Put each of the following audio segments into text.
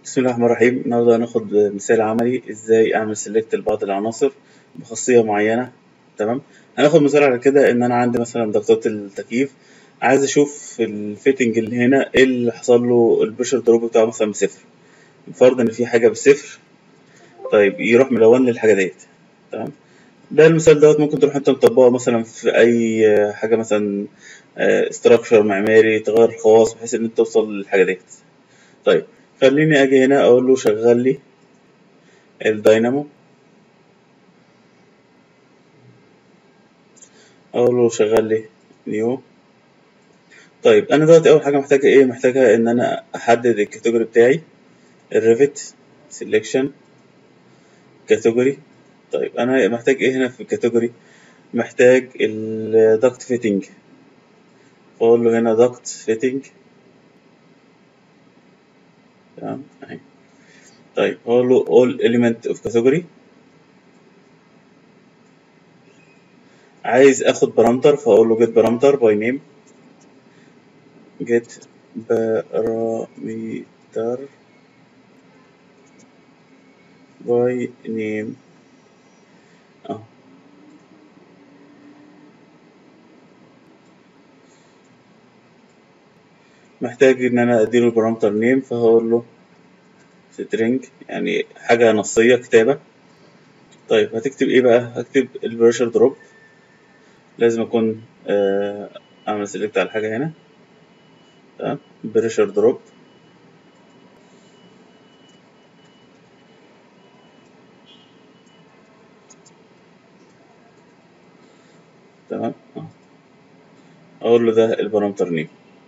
بسم الله الرحمن الرحيم النهارده هناخد مثال عملي ازاي اعمل سيلكت لبعض العناصر بخاصية معينة تمام هناخد مثال على كده ان انا عندي مثلا ضغطات التكييف عايز اشوف الفيتنج اللي هنا ايه اللي حصل له البريشر دروب بتاعه مثلا بصفر فرض ان في حاجة بصفر طيب يروح ملون للحاجة ديت تمام ده المثال دوت ممكن تروح انت مطبقه مثلا في اي حاجة مثلا استراكشر معماري تغير خواص بحيث ان انت توصل للحاجة ديت طيب خليني اجي هنا اقول له شغل لي الداينامو اقول له شغل لي نيو طيب انا دلوقتي اول حاجه محتاجه ايه محتاجه ان انا احدد الكاتيجوري بتاعي الريفت سيلكشن كاتيجوري طيب انا محتاج ايه هنا في الكاتيجوري محتاج الدكت فيتنج فاقول له هنا دكت فيتنج تمام اهي طيب هقول له all element of category عايز اخد بارامتر فاقول له get parameter by name get parameter by name اه محتاج ان انا اديله البارامتر نيم فهقول له string يعني حاجة نصية كتابة طيب هتكتب ايه بقى هكتب البريشر دروب لازم اكون آه اعمل سيلكت على حاجة هنا تمام بريشر دروب تمام اقول له ده البارامتر نيم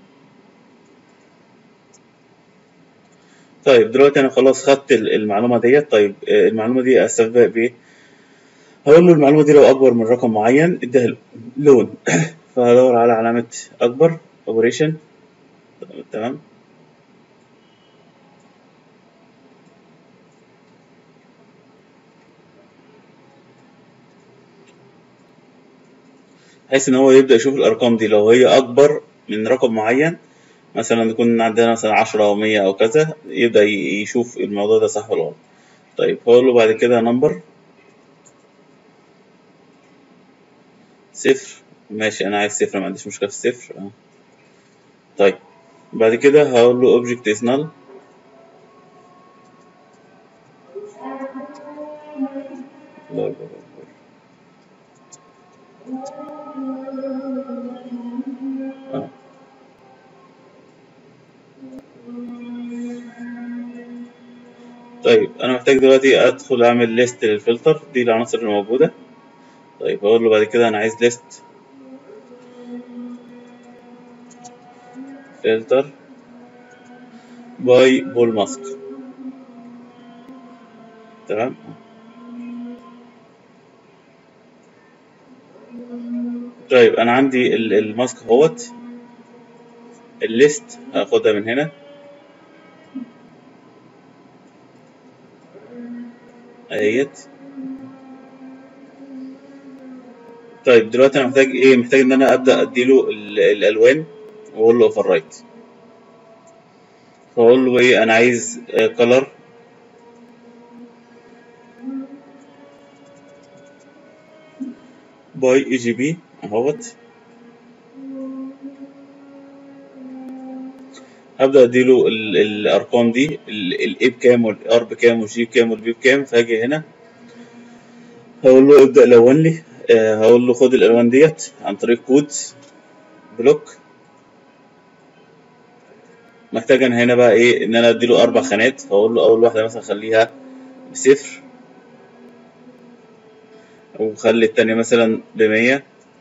طيب دلوقتي انا خلاص خدت المعلومه ديت طيب المعلومه دي استفاد بايه هقول له المعلومه دي لو اكبر من رقم معين اديها لون فهدور على علامه اكبر اوبريشن تمام بحيث ان هو يبدا يشوف الارقام دي لو هي اكبر من رقم معين مثلا يكون عندنا مثلا عشرة أو مية أو كذا يبدأ يشوف الموضوع ده صح ولا غلط طيب هقول له بعد كده نمبر صفر ماشي أنا عايز صفر ما عنديش مشكلة في الصفر أه. طيب بعد كده هقول له object is null الله أكبر أه. طيب انا محتاج دلوقتي ادخل اعمل ليست للفلتر دي العناصر الموجودة طيب هقول له بعد كده انا عايز ليست فلتر باي بول ماسك تمام طيب انا عندي الماسك اهوت الليست هاخدها من هنا اهيت طيب دلوقتي انا محتاج ايه محتاج ان انا ابدا اديله الالوان واقول له اوفر رايت فاقول له ايه انا عايز كلر باي اي جي بي اهوت هبدا اديله الارقام دي الاي بكام والار بكام والجي بكام والبي بكام فهاجي هنا هقول له ابدا لون لي آه هقول له خد الالوان ديت عن طريق كود بلوك محتاج انا هنا بقى ايه ان انا اديله اربع خانات هقول له اول واحده مثلا خليها بصفر وخلي التانية مثلا بمية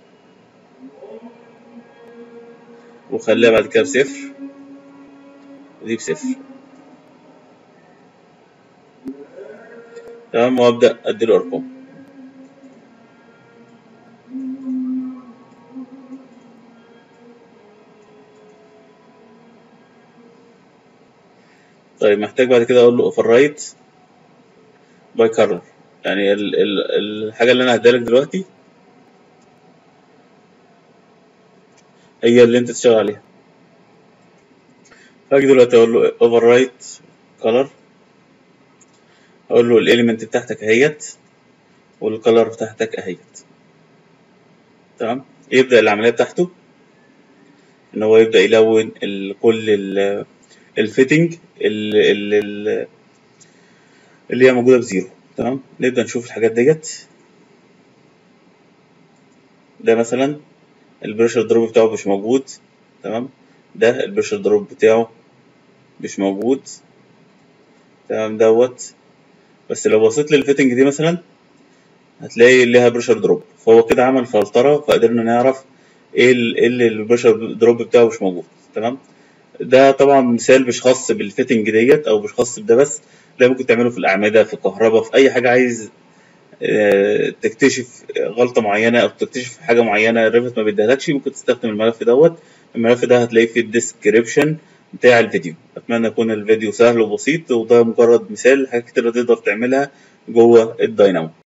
وخليها بعد كده بصفر ودي بصفر تمام وابدا اديله ارقام طيب محتاج بعد كده اقول له اوفر رايت باي كارلر يعني ال ال الحاجه اللي انا هديها لك دلوقتي هي اللي انت تشتغل عليها فاجي دلوقتي اقول له اوفر رايت color اقول له الاليمنت بتاعتك اهيت والكلر بتاعتك اهيت تمام يبدا العمليه بتاعته ان هو يبدا يلون ال كل ال الفيتنج اللي هي موجوده بزيرو تمام نبدا نشوف الحاجات ديت ده مثلا البريشر دروب بتاعه مش موجود تمام ده البريشر دروب بتاعه مش موجود تمام دوت بس لو بصيت للفيتنج دي مثلا هتلاقي ليها بريشر دروب فهو كده عمل فلتره فقدرنا نعرف ايه اللي البريشر دروب بتاعه مش موجود تمام ده طبعا مثال مش خاص بالفيتنج ديت او مش خاص بده بس ده ممكن تعمله في الاعمده في الكهرباء في اي حاجه عايز تكتشف غلطه معينه او تكتشف حاجه معينه الريفت ما بيديهالكش ممكن تستخدم الملف دوت الملف ده هتلاقيه في الديسكريبشن بتاع الفيديو اتمنى يكون الفيديو سهل وبسيط وده مجرد مثال حاجات كتير تقدر تعملها جوه الداينامو